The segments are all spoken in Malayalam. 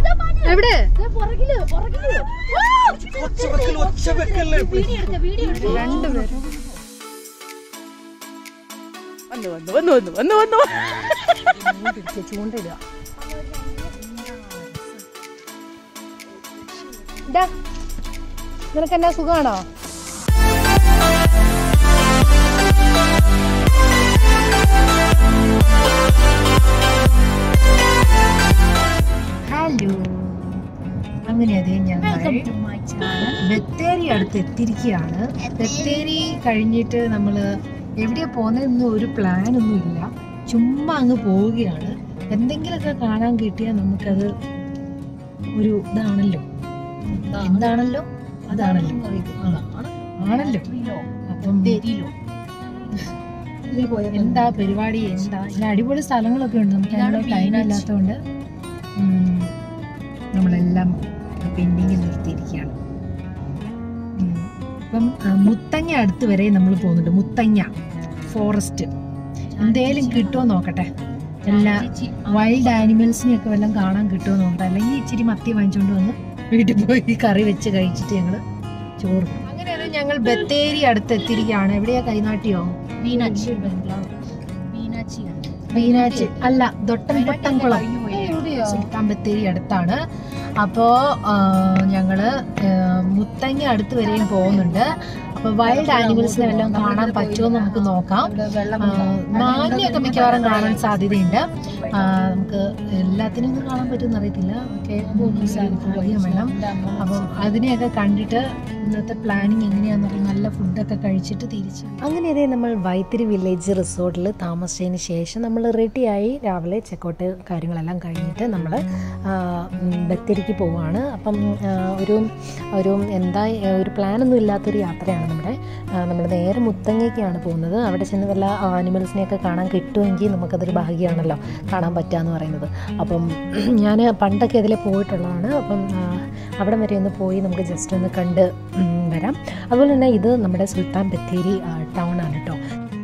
അതാ മാന്. എവിടെ ദേ പുറകില് പുറകില് ആ! ഒച്ച വെക്കല്, ഒച്ച വെക്കല്. വീഡിയോ എടുക്ക വീഡിയോ എടുക്ക രണ്ടുപേരും വന്നു വന്നു വന്നു വന്നു വന്നു വന്നു ചൂണ്ടിടുക ഇതാ, നിനക്ക് എന്നാ സുഖമാണോ ഹലോ അങ്ങനെ അതെ ഞങ്ങൾ ബത്തേരി അടുത്ത് എത്തിയിരിക്കുകയാണ് ബത്തേരി കഴിഞ്ഞിട്ട് നമ്മൾ എവിടെയാ പോകുന്നതെന്നും ഒരു പ്ലാൻ ഒന്നും ഇല്ല ചുമ്മാ അങ്ങ് പോവുകയാണ് എന്തെങ്കിലുമൊക്കെ കാണാൻ കിട്ടിയാൽ നമുക്കത് ഒരു ഇതാണല്ലോ എന്താണല്ലോ അതാണല്ലോ ആ, ആണല്ലോ അപ്പം എന്താ പരിപാടി എന്താ ഇങ്ങനെ അടിപൊളി സ്ഥലങ്ങളൊക്കെ ഉണ്ട് നമുക്ക് ഇതാണ് അതിനുള്ള ടൈം മീനാക്ഷി. ഇല്ലാത്തതുകൊണ്ട് ഉം, നമ്മളെല്ലാം പെൻഡിങ് നിർത്തിയിരിക്കുകയാണ് ഉം, ഇപ്പം ആ, മുത്തങ്ങ അടുത്ത് വരെ നമ്മൾ പോകുന്നുണ്ട് മുത്തങ്ങ ഫോറസ്റ്റ് എന്തേലും കിട്ടുമോ നോക്കട്ടെ എല്ലാ വൈൽഡ് ആനിമൽസിനെ ഒക്കെ വല്ലതും കാണാൻ കിട്ടുമോ നോക്കട്ടെ അല്ലെങ്കിൽ ഇച്ചിരി മത്തി വാങ്ങിച്ചുകൊണ്ട് വന്ന് വീട്ടിൽ പോയി കറി വെച്ച് കഴിച്ചിട്ട് ഞങ്ങൾ ചോറ് അങ്ങനെയാണ് ഞങ്ങൾ ബത്തേരി അടുത്ത് എത്തിയിരിക്കുകയാണ് എവിടെയാ കൈനാട്ടിയോ മീനാക്ഷി ബംഗ്ലാവ് മീനാക്ഷി മീനാക്ഷി അല്ല ദൊട്ടം പൊട്ടംകുളം സുൽത്താൻ ബത്തേരി അടുത്താണ് അപ്പോ ആ, ഞങ്ങള് ആ, മുത്തങ്ങ അടുത്ത് വരെയും പോകുന്നുണ്ട് അപ്പൊ വൈൽഡ് ആനിമൽസിനെ വല്ലതും കാണാൻ പറ്റുമോ എന്ന് നമുക്ക് നോക്കാം ആ, മാനിനെയൊക്കെ മിക്കവാറും കാണാൻ സാധ്യതയുണ്ട് ആ, നമുക്ക് എല്ലാത്തിനും ഒന്നും കാണാൻ പറ്റുമെന്ന് അറിയത്തില്ല കേൾക്കുമ്പോൾ ഭാഗ്യം വേണം അപ്പം അതിനെയൊക്കെ കണ്ടിട്ട് ഇന്നത്തെ പ്ലാനിങ് എങ്ങനെയാണെന്നുള്ള നല്ല ഫുഡൊക്കെ കഴിച്ചിട്ട് തിരിച്ച് അങ്ങനെ ഇതേ നമ്മൾ വൈത്തിരി വില്ലേജ് റിസോർട്ടിൽ താമസിച്ചതിന് ശേഷം നമ്മൾ റെഡിയായി രാവിലെ ചെക്കൗട്ട് കാര്യങ്ങളെല്ലാം കഴിഞ്ഞിട്ട് നമ്മൾ ബത്തേരിക്ക് പോവുകയാണ് അപ്പം ആ, ഒരു ഒരു എന്താ ഒരു പ്ലാനൊന്നും ഇല്ലാത്തൊരു യാത്രയാണ് നമ്മുടെ നമ്മൾ നേരെ മുത്തങ്ങയ്ക്കാണ് പോകുന്നത് അവിടെ ചെന്ന് വല്ല ആനിമൽസിനെയൊക്കെ കാണാൻ കിട്ടുമെങ്കിൽ നമുക്കതൊരു ഭാഗ്യമാണല്ലോ കാണാൻ പറ്റുക എന്ന് പറയുന്നത് അപ്പം ഞാൻ പണ്ടൊക്കെ അതിൽ പോയിട്ടുള്ളതാണ് അപ്പം ആ, അവിടെ വരെ ഒന്ന് പോയി നമുക്ക് ജസ്റ്റ് ഒന്ന് കണ്ട് ഉം, വരാം അതുപോലെ തന്നെ ഇത് നമ്മുടെ സുൽത്താൻ ബത്തേരി ടൗൺ ആണ് കേട്ടോ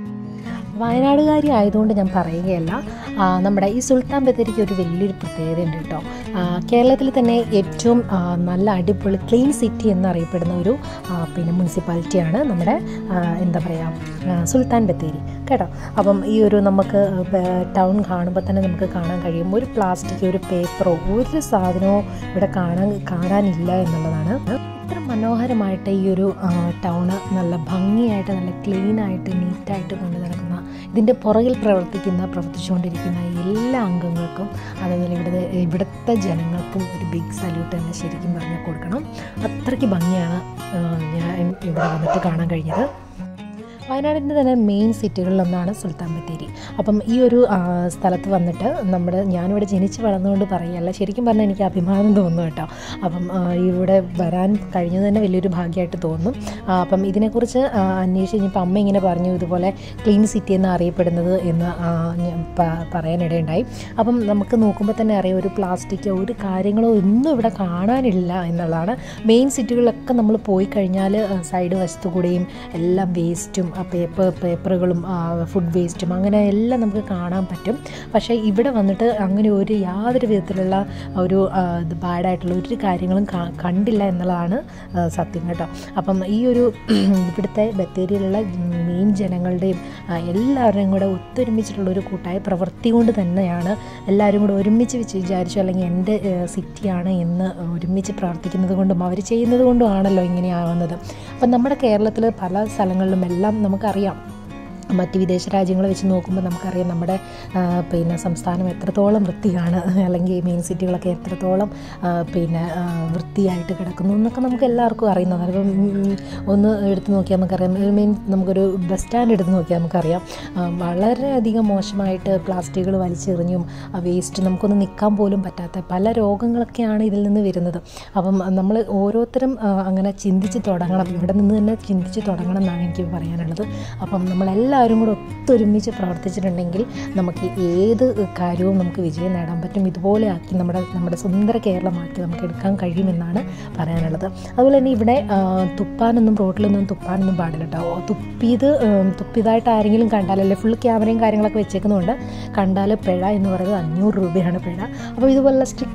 വയനാടുകാരി ആയതുകൊണ്ട് ഞാൻ പറയുകയല്ല ആ, നമ്മുടെ ഈ സുൽത്താൻ ബത്തേരിക്ക് ഒരു വലിയൊരു പ്രത്യേകത ഉണ്ട് കേട്ടോ ആ, കേരളത്തിൽ തന്നെ ഏറ്റവും ആ, നല്ല അടിപൊളി ക്ലീൻ സിറ്റി എന്നറിയപ്പെടുന്ന ഒരു ആ, പിന്നെ മുനിസിപ്പാലിറ്റിയാണ് നമ്മുടെ ആ, എന്താ പറയുക ആ, സുൽത്താൻ ബത്തേരി കേട്ടോ അപ്പം ഈ ഒരു നമുക്ക് ടൗൺ കാണുമ്പോൾ തന്നെ നമുക്ക് കാണാൻ കഴിയും ഒരു പ്ലാസ്റ്റിക് ഒരു പേപ്പറോ ഒരു സാധനവും ഇവിടെ കാണാൻ കാണാനില്ല എന്നുള്ളതാണ് ഇത്ര മനോഹരമായിട്ട് ഈ ഒരു ടൗണ് നല്ല ഭംഗിയായിട്ട് നല്ല ക്ലീനായിട്ട് നീറ്റായിട്ട് കൊണ്ട് നടക്കുന്ന ഇതിൻ്റെ പുറകിൽ പ്രവർത്തിക്കുന്ന പ്രവർത്തിച്ചുകൊണ്ടിരിക്കുന്ന എല്ലാ അംഗങ്ങൾക്കും അതേപോലെ ഇവിടുത്തെ ഇവിടുത്തെ ജനങ്ങൾക്കും ഒരു ബിഗ് സല്യൂട്ട് തന്നെ ശരിക്കും പറഞ്ഞാൽ കൊടുക്കണം അത്രയ്ക്ക് ഭംഗിയാണ് ആ, ഞാൻ ഇവിടെ വന്നിട്ട് കാണാൻ കഴിഞ്ഞത് വയനാടിൻ്റെ തന്നെ മെയിൻ സിറ്റികളിലൊന്നാണ് സുൽത്താൻ ബത്തേരി അപ്പം ഈ ഒരു ആ, സ്ഥലത്ത് വന്നിട്ട് നമ്മുടെ ഞാനിവിടെ ജനിച്ച് വളർന്നുകൊണ്ട് പറയുകയല്ല ശരിക്കും പറഞ്ഞാൽ എനിക്ക് അഭിമാനം തോന്നുന്നു കേട്ടോ അപ്പം ആ, ഇവിടെ വരാൻ കഴിഞ്ഞത് തന്നെ വലിയൊരു ഭാഗ്യമായിട്ട് തോന്നും ആ, അപ്പം ഇതിനെക്കുറിച്ച് ആ, അന്വേഷിച്ച് കഴിഞ്ഞപ്പോൾ അമ്മ ഇങ്ങനെ പറഞ്ഞു ഇതുപോലെ ക്ലീൻ സിറ്റി എന്ന് അറിയപ്പെടുന്നത് എന്ന് ആ, ഞാൻ പ- പറയാനിടയുണ്ടായി അപ്പം നമുക്ക് നോക്കുമ്പോൾ തന്നെ അറിയാം ഒരു പ്ലാസ്റ്റിക്കോ ഒരു കാര്യങ്ങളോ ഒന്നും ഇവിടെ കാണാനില്ല എന്നുള്ളതാണ് മെയിൻ സിറ്റികളിലൊക്കെ നമ്മൾ പോയി കഴിഞ്ഞാൽ സൈഡ് വശത്തു കൂടെയും എല്ലാം വേസ്റ്റും പേപ്പർ പേപ്പറുകളും ഫുഡ് വേസ്റ്റും അങ്ങനെ എല്ലാം നമുക്ക് കാണാൻ പറ്റും പക്ഷേ ഇവിടെ വന്നിട്ട് അങ്ങനെ ഒരു യാതൊരു വിധത്തിലുള്ള ഒരു ആ, ഇത് ബാഡായിട്ടുള്ള ഒരു കാര്യങ്ങളും കാ- കണ്ടില്ല എന്നുള്ളതാണ് ആ, സത്യം കേട്ടോ അപ്പം ഈ ഒരു ഇവിടുത്തെ ബത്തേരിയിലുള്ള മെയിൻ ജനങ്ങളുടെയും ആ, എല്ലാവരുടെയും കൂടെ ഒത്തൊരുമിച്ചിട്ടുള്ള ഒരു കൂട്ടായ പ്രവൃത്തി കൊണ്ട് തന്നെയാണ് എല്ലാവരും കൂടെ ഒരുമിച്ച് വെച്ച് വിചാരിച്ചു അല്ലെങ്കിൽ എൻ്റെ സിറ്റിയാണ് എന്ന് ഒരുമിച്ച് പ്രവർത്തിക്കുന്നത് കൊണ്ടും അവർ ചെയ്യുന്നത് കൊണ്ടും ആണല്ലോ ഇങ്ങനെയാവുന്നത് അപ്പം നമ്മുടെ കേരളത്തിൽ പല സ്ഥലങ്ങളിലും എല്ലാം നമുക്കറിയാം മറ്റ് വിദേശ രാജ്യങ്ങളെ വെച്ച് നോക്കുമ്പോൾ നമുക്കറിയാം നമ്മുടെ ആ, പിന്നെ സംസ്ഥാനം എത്രത്തോളം വൃത്തിയാണ് അല്ലെങ്കിൽ മെയിൻ സിറ്റികളൊക്കെ എത്രത്തോളം ആ, പിന്നെ ആ, വൃത്തിയായിട്ട് കിടക്കുന്നു എന്നൊക്കെ നമുക്ക് എല്ലാവർക്കും അറിയുന്നതാണ് ഇപ്പം ഉം, ഒന്ന് എടുത്ത് നോക്കിയാൽ നമുക്കറിയാം മെയിൻ നമുക്കൊരു ബസ് സ്റ്റാൻഡ് എടുത്ത് നോക്കിയാൽ നമുക്കറിയാം ആ, വളരെയധികം മോശമായിട്ട് പ്ലാസ്റ്റിക്കുകൾ വലിച്ചെറിഞ്ഞും വേസ്റ്റ് നമുക്കൊന്ന് നിൽക്കാൻ പോലും പറ്റാത്ത പല രോഗങ്ങളൊക്കെയാണ് ഇതിൽ നിന്ന് വരുന്നത് അപ്പം നമ്മൾ ഓരോരുത്തരും ആ, അങ്ങനെ ചിന്തിച്ച് തുടങ്ങണം ഇവിടെ നിന്ന് തന്നെ ചിന്തിച്ച് തുടങ്ങണം എന്നാണ് എനിക്ക് പറയാനുള്ളത് അപ്പം നമ്മളെല്ലാവരും കൂടെ ഒത്തൊരുമിച്ച് പ്രവർത്തിച്ചിട്ടുണ്ടെങ്കിൽ നമുക്ക് ഏത് കാര്യവും നമുക്ക് വിജയം നേടാൻ പറ്റും ഇതുപോലെ ആക്കി നമ്മുടെ നമ്മുടെ സുന്ദര കേരളമാക്കി നമുക്ക് എടുക്കാൻ കഴിയുമെന്നാണ് പറയാനുള്ളത് അതുപോലെ തന്നെ ഇവിടെ ആ, തുപ്പാനൊന്നും റോഡിലൊന്നും തുപ്പാനൊന്നും പാടില്ല കേട്ടോ തുപ്പിയത് ഉം, തുപ്പിയതായിട്ട് ആരെങ്കിലും കണ്ടാലല്ലേ ഫുൾ ക്യാമറയും കാര്യങ്ങളൊക്കെ വെച്ചേക്കുന്നതുകൊണ്ട് കണ്ടാൽ പിഴ എന്ന് പറയുന്നത് അഞ്ഞൂറ് രൂപയാണ് പിഴ അപ്പോൾ ഇതുപോലുള്ള സ്ട്രിക്റ്റ്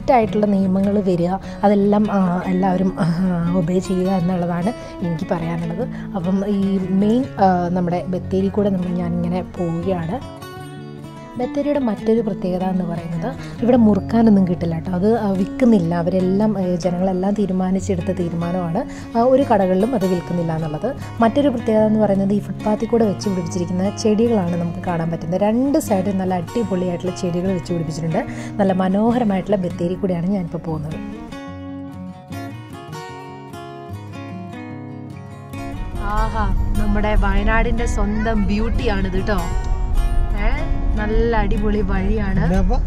സ്ട്രിക്റ്റ് ആയിട്ടുള്ള നിയമങ്ങൾ വരിക അതെല്ലാം ആ, എല്ലാവരും ഒബേ ചെയ്യുക എന്നുള്ളതാണ് എനിക്ക് പറയാനുള്ളത് അപ്പം ഈ മെയിൻ നമ്മുടെ ബത്തേരി കൂടെ നമ്മൾ ഞാനിങ്ങനെ പോവുകയാണ് ബത്തേരിയുടെ മറ്റൊരു പ്രത്യേകത എന്ന് പറയുന്നത് ഇവിടെ മുറുക്കാനൊന്നും കിട്ടില്ല കേട്ടോ അത് ആ, വിൽക്കുന്നില്ല അവരെല്ലാം ഏ, ജനങ്ങളെല്ലാം തീരുമാനിച്ചെടുത്ത തീരുമാനമാണ് ആ, ഒരു കടകളിലും അത് വിൽക്കുന്നില്ല എന്നുള്ളത് മറ്റൊരു പ്രത്യേകത എന്ന് പറയുന്നത് ഈ ഫുട്പാത്തിൽ കൂടെ വെച്ച് പിടിപ്പിച്ചിരിക്കുന്ന ചെടികളാണ് നമുക്ക് കാണാൻ പറ്റുന്നത് രണ്ട് സൈഡിൽ നല്ല അടിപൊളിയായിട്ടുള്ള ചെടികൾ വെച്ച് പിടിപ്പിച്ചിട്ടുണ്ട് നല്ല മനോഹരമായിട്ടുള്ള ബത്തേരി കൂടെയാണ് ഞാനിപ്പോൾ പോകുന്നത് ആഹാ നമ്മുടെ വയനാടിന്റെ സ്വന്തം ബ്യൂട്ടിയാണിത് കേട്ടോ ഏ നല്ല അടിപൊളി വഴിയാണ്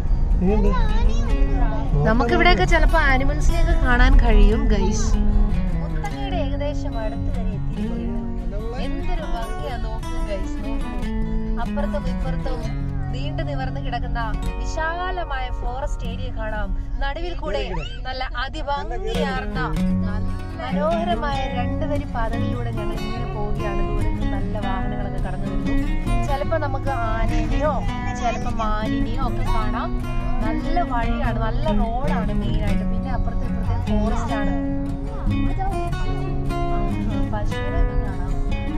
നമുക്ക് ഇവിടെയൊക്കെ ചിലപ്പോ ആനിമൽസിനെയൊക്കെ കാണാൻ കഴിയും ഗൈസ് മുത്തങ്ങയുടെ ഏകദേശം അടുത്ത് വരെ എത്തിയിരിക്കുന്നു എന്തൊരു ഭംഗിയാ നോക്കൂ ഗൈസ് നോക്കൂ അപ്പുറത്തും ഇപ്പുറത്തും നീണ്ടു നിവർന്ന് കിടക്കുന്ന വിശാലമായ ഫോറസ്റ്റ് ഏരിയ കാണാം നടുവിൽ കൂടെ നല്ല അതിഭംഗിയാർന്ന മനോഹരമായ രണ്ടുവരി പാതകളിലൂടെ ഞങ്ങൾ ഇങ്ങനെ പോവുകയാണ് ദൂരെ നിന്ന് നല്ല വാഹനങ്ങളൊക്കെ കടന്നു വരുന്നു ചിലപ്പോ നമുക്ക് ആനേനെയോ ചിലപ്പോ മാനിനെയോ ഒക്കെ കാണാം നല്ല വഴിയാണ് നല്ല റോഡാണ് മെയിൻ ആയിട്ട് പിന്നെ അപ്പുറത്തെ ഇപ്പുറത്തെ ഫോറസ്റ്റ് ആണ് ആഹാ, പശുവിനെയൊക്കെ കാണാം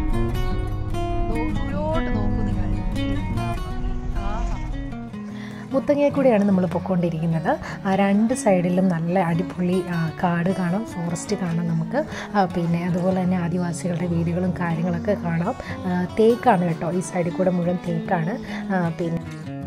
ദൂരോട്ട് നോക്കൂ നിങ്ങൾ മുത്തങ്ങയെ കൂടെയാണ് നമ്മൾ പൊയ്ക്കൊണ്ടിരിക്കുന്നത് ആ രണ്ട് സൈഡിലും നല്ല അടിപൊളി ആ, കാട് കാണാം ഫോറസ്റ്റ് കാണാം നമുക്ക് ആ, പിന്നെ അതുപോലെ തന്നെ ആദിവാസികളുടെ വീടുകളും കാര്യങ്ങളൊക്കെ കാണാം ആ, തേക്കാണ് കേട്ടോ ഈ സൈഡിൽ കൂടെ മുഴുവൻ തേക്കാണ് ആ, പിന്നെ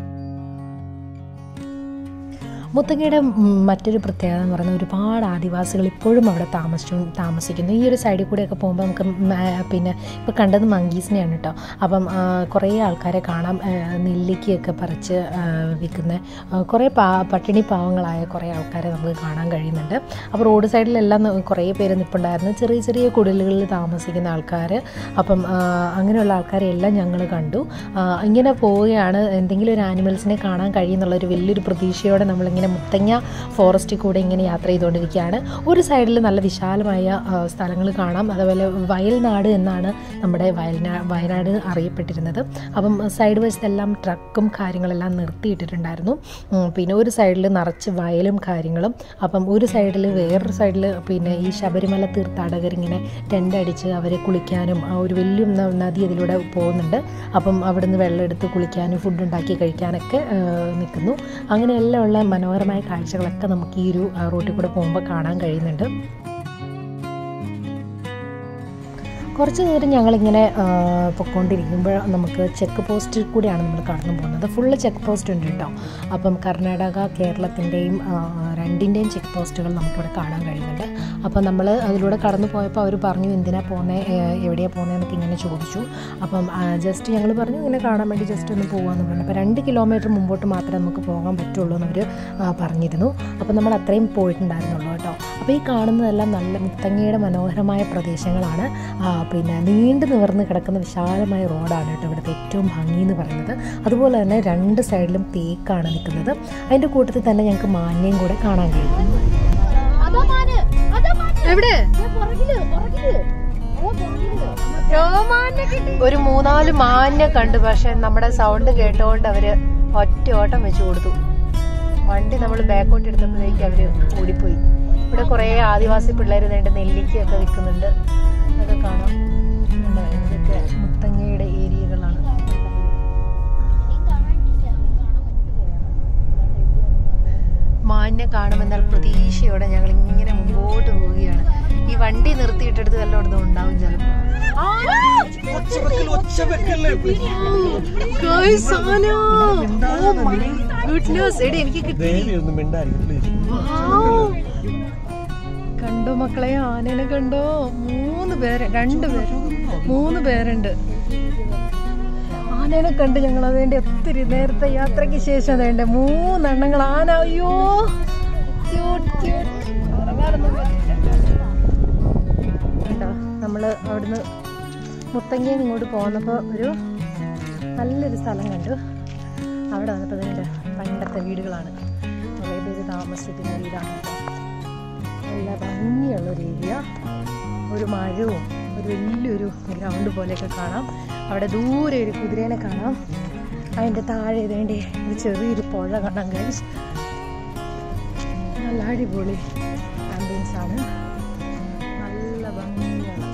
മുത്തങ്ങയുടെ ഉം, മറ്റൊരു പ്രത്യേകത എന്ന് പറയുന്നത് ഒരുപാട് ആദിവാസികൾ ഇപ്പോഴും അവിടെ താമസിച്ചു താമസിക്കുന്നു ഈ ഒരു സൈഡിൽ കൂടെയൊക്കെ പോകുമ്പോൾ നമുക്ക് മ- പിന്നെ ഇപ്പോൾ കണ്ടത് മങ്കീസിനെയാണ് കേട്ടോ അപ്പം ആ, കുറേ ആൾക്കാരെ കാണാം ആ, നെല്ലിക്കയൊക്കെ പറിച്ച് ആ, വിൽക്കുന്ന ആ, കുറേ പാ പട്ടിണി പാവങ്ങളായ കുറേ ആൾക്കാരെ നമുക്ക് കാണാൻ കഴിയുന്നുണ്ട് അപ്പോൾ റോഡ് സൈഡിലെല്ലാം ന- കുറേ പേര് നിൽപ്പുണ്ടായിരുന്നു ചെറിയ ചെറിയ കുടിലുകളിൽ താമസിക്കുന്ന ആൾക്കാർ അപ്പം ആ, അങ്ങനെയുള്ള ആൾക്കാരെ എല്ലാം ഞങ്ങൾ കണ്ടു ആ, ഇങ്ങനെ പോവുകയാണ് എന്തെങ്കിലും ഒരു ആനിമൽസിനെ കാണാൻ കഴിയുന്നുള്ള ഒരു വലിയൊരു പ്രതീക്ഷയോടെ നമ്മളിങ്ങനെ മുത്തങ്ങ ഫോറസ്റ്റിൽ കൂടെ ഇങ്ങനെ യാത്ര ചെയ്തുകൊണ്ടിരിക്കുകയാണ് ഒരു സൈഡിൽ നല്ല വിശാലമായ സ്ഥലങ്ങൾ കാണാം അതുപോലെ വയൽനാട് എന്നാണ് നമ്മുടെ വയൽനാ വയനാട് അറിയപ്പെട്ടിരുന്നത് അപ്പം സൈഡ് വശത്തെല്ലാം ട്രക്കും കാര്യങ്ങളെല്ലാം നിർത്തിയിട്ടിട്ടുണ്ടായിരുന്നു ഉം, പിന്നെ ഒരു സൈഡിൽ നിറച്ച് വയലും കാര്യങ്ങളും അപ്പം ഒരു സൈഡിൽ വേറൊരു സൈഡിൽ പിന്നെ ഈ ശബരിമല തീർത്ഥാടകർ ഇങ്ങനെ ടെൻ്റ് അടിച്ച് അവരെ കുളിക്കാനും ആ ഒരു വലിയ ന- നദി അതിലൂടെ പോകുന്നുണ്ട് അപ്പം അവിടുന്ന് വെള്ളം എടുത്ത് കുളിക്കാനും ഫുഡ് ഉണ്ടാക്കി കഴിക്കാനൊക്കെ ആ, നിൽക്കുന്നു അങ്ങനെയെല്ലാം ഉള്ള മനോഹരമായ കാഴ്ചകളൊക്കെ നമുക്ക് ഈ ഒരു ആ, റൂട്ടിൽ കൂടെ പോകുമ്പോൾ കാണാൻ കഴിയുന്നുണ്ട് കുറച്ച് നേരം ഞങ്ങളിങ്ങനെ ആ, പൊയ്ക്കൊണ്ടിരിക്കുമ്പോൾ നമുക്ക് ചെക്ക് പോസ്റ്റിൽ കൂടിയാണ് നമ്മൾ കടന്നു പോകുന്നത് ഫുള്ള് ചെക്ക് പോസ്റ്റ് ഉണ്ട് കേട്ടോ അപ്പം കർണാടക കേരളത്തിൻ്റെയും രണ്ടിൻ്റെയും ചെക്ക് പോസ്റ്റുകൾ നമുക്കിവിടെ കാണാൻ കഴിയുന്നുണ്ട് അപ്പം നമ്മൾ അതിലൂടെ കടന്നു പോയപ്പോൾ അവർ പറഞ്ഞു എന്തിനാ പോകുന്നത് എവിടെയാണ് പോകുന്നതെന്നൊക്കെ ഇങ്ങനെ ചോദിച്ചു അപ്പം ജസ്റ്റ് ഞങ്ങൾ പറഞ്ഞു ഇങ്ങനെ കാണാൻ വേണ്ടി ജസ്റ്റ് ഒന്ന് പോകാമെന്ന് പറഞ്ഞു അപ്പോൾ രണ്ട് കിലോമീറ്റർ മുമ്പോട്ട് മാത്രമേ നമുക്ക് പോകാൻ പറ്റുള്ളൂ എന്ന് അവർ പറഞ്ഞിരുന്നു അപ്പം നമ്മൾ അത്രയും പോയിട്ടുണ്ടായിരുന്നുള്ളൂ കേട്ടോ അപ്പോൾ ഈ കാണുന്നതെല്ലാം നല്ല മുത്തങ്ങയുടെ മനോഹരമായ പ്രദേശങ്ങളാണ് ആ, പിന്നെ നീണ്ടു നിവർന്ന് കിടക്കുന്ന വിശാലമായ റോഡാണ് കേട്ടോ ഇവിടുത്തെ ഏറ്റവും ഭംഗി എന്ന് പറയുന്നത് അതുപോലെ തന്നെ രണ്ട് സൈഡിലും തേക്കാണ് നിൽക്കുന്നത് അതിൻ്റെ കൂട്ടത്തിൽ തന്നെ ഞങ്ങൾക്ക് മാന്യം കൂടെ കാണാൻ കഴിയും അതാ മാന് അതാ മാന് എവിടെ ദേ പുറകില് പുറകില് അതാ പുറകില് ഒരു മൂന്നാല് മാന്യ കണ്ടു പക്ഷെ നമ്മുടെ സൗണ്ട് കേട്ടോണ്ട് അവര് ഒറ്റ ഓട്ടം വെച്ച് കൊടുത്തു വണ്ടി നമ്മൾ ബാക്കോട്ട് എടുത്തപ്പോഴേക്ക് അവര് ഓടിപ്പോയി ഇവിടെ കുറേ ആദിവാസി പിള്ളേർ നേണ്ട് നെല്ലിക്കയൊക്കെ വിൽക്കുന്നുണ്ട് അതൊക്കെ കാണാം കണ്ടോ? ഇതൊക്കെ മുത്തങ്ങയുടെ ഏരിയകളാണ് മാന്യ കാണുമെന്നാൽ പ്രതീക്ഷയോടെ ഞങ്ങൾ ഇങ്ങനെ മുമ്പോട്ട് പോവുകയാണ് ഈ വണ്ടി നിർത്തിയിട്ടെടുത്ത് വല്ലയിടത്തും ഉണ്ടാവും ചിലപ്പോൾ ഒച്ച വെക്കല് ഒച്ച വെക്കല്ലേ Guys, ആന! Oh my goodness. എടി എനിക്ക് കിട്ടി ദേവി ഒന്ന് മിണ്ടായിരിക്കും പ്ലീസ് Wow. കണ്ടോ മക്കളെ ആനനെ കണ്ടോ മൂന്ന് പേര് രണ്ട് പേര് മൂന്ന് പേരുണ്ട് ആനേനെ കണ്ട് ഞങ്ങൾ അതുകൊണ്ട് ഒത്തിരി നേരത്തെ യാത്രയ്ക്ക് ശേഷം അതേണ്ട മൂന്നെണ്ണങ്ങൾ ആന അയ്യോ Cute, cute. ഉറങ്ങാനൊന്നും പറ്റില്ല. കണ്ടോ നമ്മള് അവിടുന്ന് മുത്തങ്ങയിൽ നിന്ന് ഇങ്ങോട്ട് പോന്നപ്പോൾ ഒരു നല്ലൊരു സ്ഥലം കണ്ടു അവിടെ വന്നപ്പോൾ ഇതിൻ്റെ പണ്ടത്തെ വീടുകളാണ് കുറേ പേര് താമസിക്കുന്ന വീടാണ് കേട്ടോ. നല്ല ഭംഗിയുള്ള ഒരു ഏരിയ ഒരു മരവും ഒരു വലിയൊരു ഗ്രൗണ്ട് പോലെയൊക്കെ കാണാം അവിടെ ദൂരെ ഒരു കുതിരേനെ കാണാം അതിൻ്റെ താഴെ ഇതേണ്ടി ഒരു ചെറിയൊരു പുഴ കാണാം കഴിച്ച് നല്ല അടിപൊളി ആംബിയൻസ് ആണ് നല്ല ഭംഗിയുള്ള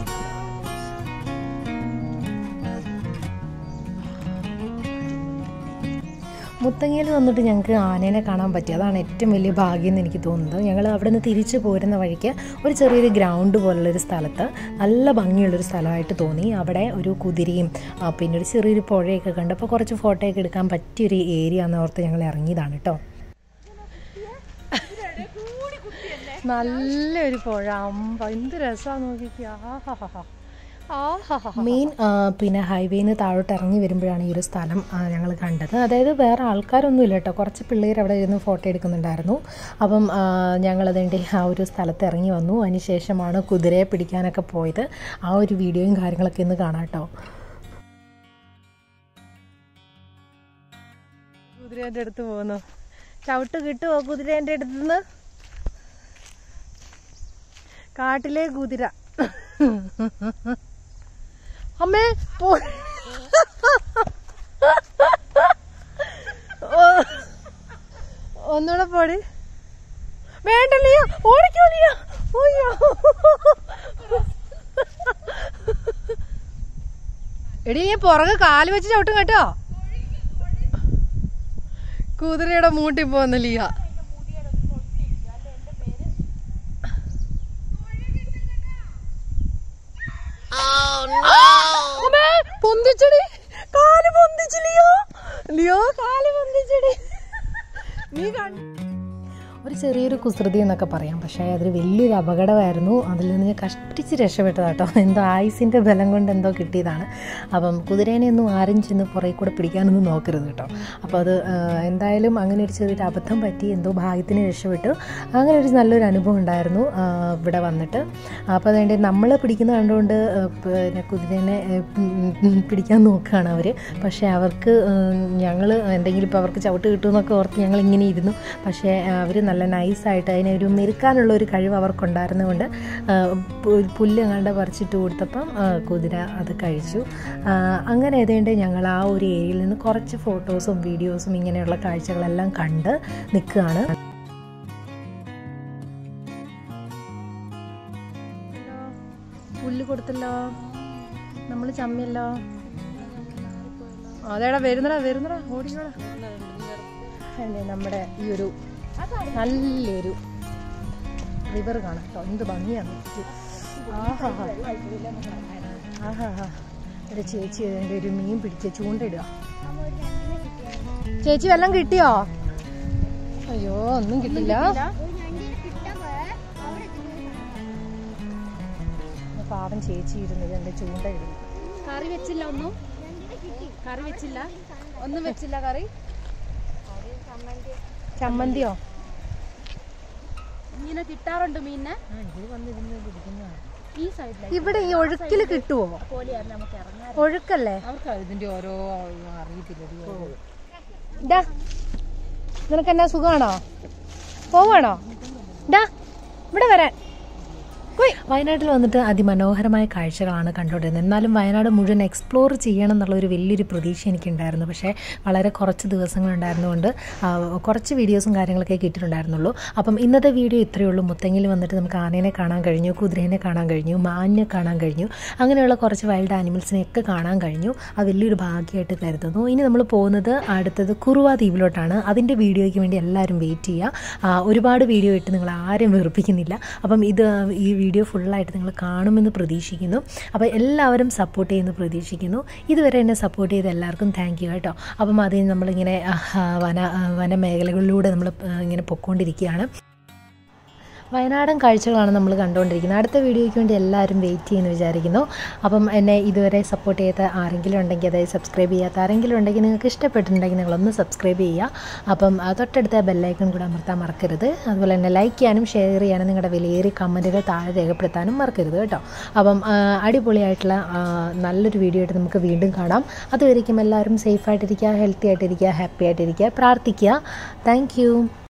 മുത്തങ്ങയിൽ വന്നിട്ട് ഞങ്ങൾക്ക് ആനേനെ കാണാൻ പറ്റി അതാണ് ഏറ്റവും വലിയ ഭാഗ്യം എന്ന് എനിക്ക് തോന്നുന്നത് ഞങ്ങൾ അവിടെ നിന്ന് തിരിച്ചു പോരുന്ന വഴിക്ക് ഒരു ചെറിയൊരു ഗ്രൗണ്ട് പോലുള്ളൊരു സ്ഥലത്ത് നല്ല ഭംഗിയുള്ളൊരു സ്ഥലമായിട്ട് തോന്നി അവിടെ ഒരു കുതിരയും ആ, പിന്നെ ഒരു ചെറിയൊരു പുഴയൊക്കെ കണ്ടപ്പോൾ കുറച്ച് ഫോട്ടോയൊക്കെ എടുക്കാൻ പറ്റിയൊരു ഏരിയ എന്ന് ഓർത്ത് ഞങ്ങൾ ഇറങ്ങിയതാണ് കേട്ടോ നല്ലൊരു പുഴ അമ്പ എന്ത് രസമാണ് നോക്കിക്കാ മെയിൻ പിന്നെ ഹൈവേയിൽ നിന്ന് താഴോട്ട് ഇറങ്ങി വരുമ്പോഴാണ് ഈ ഒരു സ്ഥലം ഞങ്ങൾ കണ്ടത് അതായത് വേറെ ആൾക്കാരൊന്നും ഇല്ല കേട്ടോ കുറച്ച് പിള്ളേർ അവിടെ ഇരുന്ന് ഫോട്ടോ എടുക്കുന്നുണ്ടായിരുന്നു അപ്പം ഞങ്ങളതിൻ്റെ ആ ഒരു സ്ഥലത്ത് ഇറങ്ങി വന്നു അതിനുശേഷമാണ് കുതിരയെ പിടിക്കാനൊക്കെ പോയത് ആ ഒരു വീഡിയോയും കാര്യങ്ങളൊക്കെ ഒന്ന് കാണാം കേട്ടോ കുതിരേൻ്റെ അടുത്ത് പോകുന്നു ചവിട്ട് കിട്ടുമോ കുതിരേൻ്റെ അടുത്തുനിന്ന് കാട്ടിലെ കുതിര അമ്മേ പോ ഓ- ഒന്നുകൂടെ പോടി വേണ്ടല്ലോ ഓടിക്കോളിയോ ഓയ്യോ എടി നീ പുറകെ കാല് വെച്ച് ചവിട്ടും കേട്ടോ കുതിരയുടെ മൂട്ടി പോകുന്ന ലിയ അമ്മേ, പൊന്തിച്ചടി കാല് പൊന്തിച്ചു ലിയോ ലിയോ കാല് പൊന്തിച്ചടി നീ കണ്ട ഒരു ചെറിയൊരു കുസൃതി എന്നൊക്കെ പറയാം പക്ഷേ അതൊരു വലിയൊരു അപകടമായിരുന്നു അതിൽ നിന്ന് ഞാൻ കഷ്ടിച്ച് രക്ഷപ്പെട്ടതാട്ടോ എന്തോ ആയുസിൻ്റെ ബലം കൊണ്ട് എന്തോ കിട്ടിയതാണ് അപ്പം കുതിരേനെ ഒന്നും ആരും ചെന്ന് പുറകെ കൂടെ പിടിക്കാനൊന്നും നോക്കരുത് കേട്ടോ അപ്പോൾ അത് ആ, എന്തായാലും അങ്ങനെ ഒരു ചെറിയൊരു അബദ്ധം പറ്റി എന്തോ ഭാഗ്യത്തിന് രക്ഷപ്പെട്ടു അങ്ങനെ ഒരു നല്ലൊരു അനുഭവം ഉണ്ടായിരുന്നു ആ, ഇവിടെ വന്നിട്ട് അപ്പോൾ അതുകൊണ്ട് നമ്മൾ പിടിക്കുന്ന കണ്ടുകൊണ്ട് ആ, പിന്നെ കുതിരേനെ ഏ, ഉം, പിടിക്കാൻ നോക്കുകയാണ് അവർ പക്ഷേ അവർക്ക് ഞങ്ങൾ എന്തെങ്കിലും ഇപ്പോൾ അവർക്ക് ചവിട്ട് കിട്ടുമെന്നൊക്കെ ഓർത്ത് ഞങ്ങൾ ഇങ്ങനെ ഇരുന്നു പക്ഷേ അവർ നല്ല നൈസായിട്ട് അതിനെ ഒരു മെരുക്കാനുള്ള ഒരു കഴിവ് അവർക്കുണ്ടായിരുന്നതുകൊണ്ട് ആ, പു- പുല്ല് കണ്ട് പറിച്ചിട്ട് കൊടുത്തപ്പം ആ, കുതിര അത് കഴിച്ചു ആ, അങ്ങനെ ഏതേണ്ട ഞങ്ങൾ ആ ഒരു ഏരിയയിൽ നിന്ന് കുറച്ച് ഫോട്ടോസും വീഡിയോസും ഇങ്ങനെയുള്ള കാഴ്ചകളെല്ലാം കണ്ട് നിൽക്കുകയാണ് പുല്ല് കൊടുത്തല്ലോ നമ്മൾ ചമ്മിയല്ലോ അതേടാ വരുന്നടാ വരുന്നടാ ഓടിക്കോടാ അല്ലേ നമ്മുടെ ഈ ഒരു നല്ലൊരു റിവർ കാണാം കേട്ടോ എന്ത് ഭംഗിയാണ് നോക്കിക്കേ. ആഹാഹാ. ആഹാഹാ. ഒരു ചേച്ചി അതിൻ്റെ ഒരു മീൻ പിടിച്ച് ചൂണ്ടയിടുക ചേച്ചി വല്ലതും കിട്ടിയോ അയ്യോ ഒന്നും കിട്ടില്ല പാവം ചേച്ചി ഇരുന്നത് എൻ്റെ ചൂണ്ടയിടുന്നു കറി വെച്ചില്ല ഒന്നും കറി വെച്ചില്ല ഒന്നും വെച്ചില്ല കറി ചമ്മന്തിയോ ഇങ്ങനെ കിട്ടാറുണ്ട് മീനിനെ ഈ സൈഡിലെ ഇവിടെ ഈ ഒഴുക്കിൽ കിട്ടുവോ പോലെയാണ് നമുക്ക് ഇറങ്ങാൻ ഒഴുക്കല്ലേ അവർക്ക് ഇതിന്റെ ഓരോ അറിയത്തില്ല ഡാ നിനക്ക് എന്നാ സുഖമാണോ പോവാണോ ഡാ ഇവിടെ വരാൻ വയനാട്ടിൽ വന്നിട്ട് അതിമനോഹരമായ കാഴ്ചകളാണ് കണ്ടുകൊണ്ടിരുന്നത് എന്നാലും വയനാട് മുഴുവൻ എക്സ്പ്ലോർ ചെയ്യണം എന്നുള്ള ഒരു വലിയൊരു പ്രതീക്ഷ എനിക്കുണ്ടായിരുന്നു പക്ഷേ വളരെ കുറച്ച് ദിവസങ്ങളുണ്ടായിരുന്നുകൊണ്ട് ആ, കുറച്ച് വീഡിയോസും കാര്യങ്ങളൊക്കെ കിട്ടിയിട്ടുണ്ടായിരുന്നുള്ളൂ അപ്പം ഇന്നത്തെ വീഡിയോ ഇത്രയേ ഉള്ളൂ മുത്തങ്ങിൽ വന്നിട്ട് നമുക്ക് ആനേനെ കാണാൻ കഴിഞ്ഞു കുതിരേനെ കാണാൻ കഴിഞ്ഞു മാനിനെ കാണാൻ കഴിഞ്ഞു അങ്ങനെയുള്ള കുറച്ച് വൈൽഡ് ആനിമൽസിനെയൊക്കെ കാണാൻ കഴിഞ്ഞു അത് വലിയൊരു ഭാഗ്യമായിട്ട് കരുതുന്നു ഇനി നമ്മൾ പോകുന്നത് അടുത്തത് കുറുവ ദ്വീപിലോട്ടാണ് അതിൻ്റെ വീഡിയോയ്ക്ക് വേണ്ടി എല്ലാവരും വെയിറ്റ് ചെയ്യുക ആ, ഒരുപാട് വീഡിയോ ഇട്ട് നിങ്ങൾ ആരും വെറുപ്പിക്കുന്നില്ല അപ്പം ഇത് ഈ വീഡിയോ ഫുള്ളായിട്ട് നിങ്ങൾ കാണുമെന്ന് പ്രതീക്ഷിക്കുന്നു അപ്പോൾ എല്ലാവരും സപ്പോർട്ട് ചെയ്യുന്നു പ്രതീക്ഷിക്കുന്നു ഇതുവരെ എന്നെ സപ്പോർട്ട് ചെയ്ത എല്ലാവർക്കും താങ്ക് യു കേട്ടോ അപ്പം അതിന് നമ്മളിങ്ങനെ ആ, വന ആ, വനമേഖലകളിലൂടെ നമ്മൾ ആ, ഇങ്ങനെ പൊയ്ക്കൊണ്ടിരിക്കുകയാണ് വയനാടൻ കാഴ്ചകളാണ് നമ്മൾ കണ്ടുകൊണ്ടിരിക്കുന്നത് അടുത്ത വീഡിയോയ്ക്ക് വേണ്ടി എല്ലാവരും വെയിറ്റ് ചെയ്യുമെന്ന് വിചാരിക്കുന്നു അപ്പം എന്നെ ഇതുവരെ സപ്പോർട്ട് ചെയ്ത ആരെങ്കിലും ഉണ്ടെങ്കിൽ അതായത് സബ്സ്ക്രൈബ് ചെയ്യാത്ത ആരെങ്കിലും ഉണ്ടെങ്കിൽ നിങ്ങൾക്ക് ഇഷ്ടപ്പെട്ടിട്ടുണ്ടെങ്കിൽ നിങ്ങളൊന്ന് സബ്സ്ക്രൈബ് ചെയ്യുക അപ്പം ആ തൊട്ടടുത്ത ബെല്ലൈക്കൺ കൂടെ അമർത്താൻ മറക്കരുത് അതുപോലെ തന്നെ ലൈക്ക് ചെയ്യാനും ഷെയർ ചെയ്യാനും നിങ്ങളുടെ വിലയേറിയ കമൻറ്റുകൾ താഴെ രേഖപ്പെടുത്താനും മറക്കരുത് കേട്ടോ അപ്പം ആ, അടിപൊളിയായിട്ടുള്ള ആ, നല്ലൊരു വീഡിയോ ആയിട്ട് നമുക്ക് വീണ്ടും കാണാം അതുവരേക്കും എല്ലാവരും സേഫായിട്ടിരിക്കുക ഹെൽത്തി ആയിട്ടിരിക്കുക ഹാപ്പി ആയിട്ടിരിക്കുക പ്രാർത്ഥിക്കുക താങ്ക്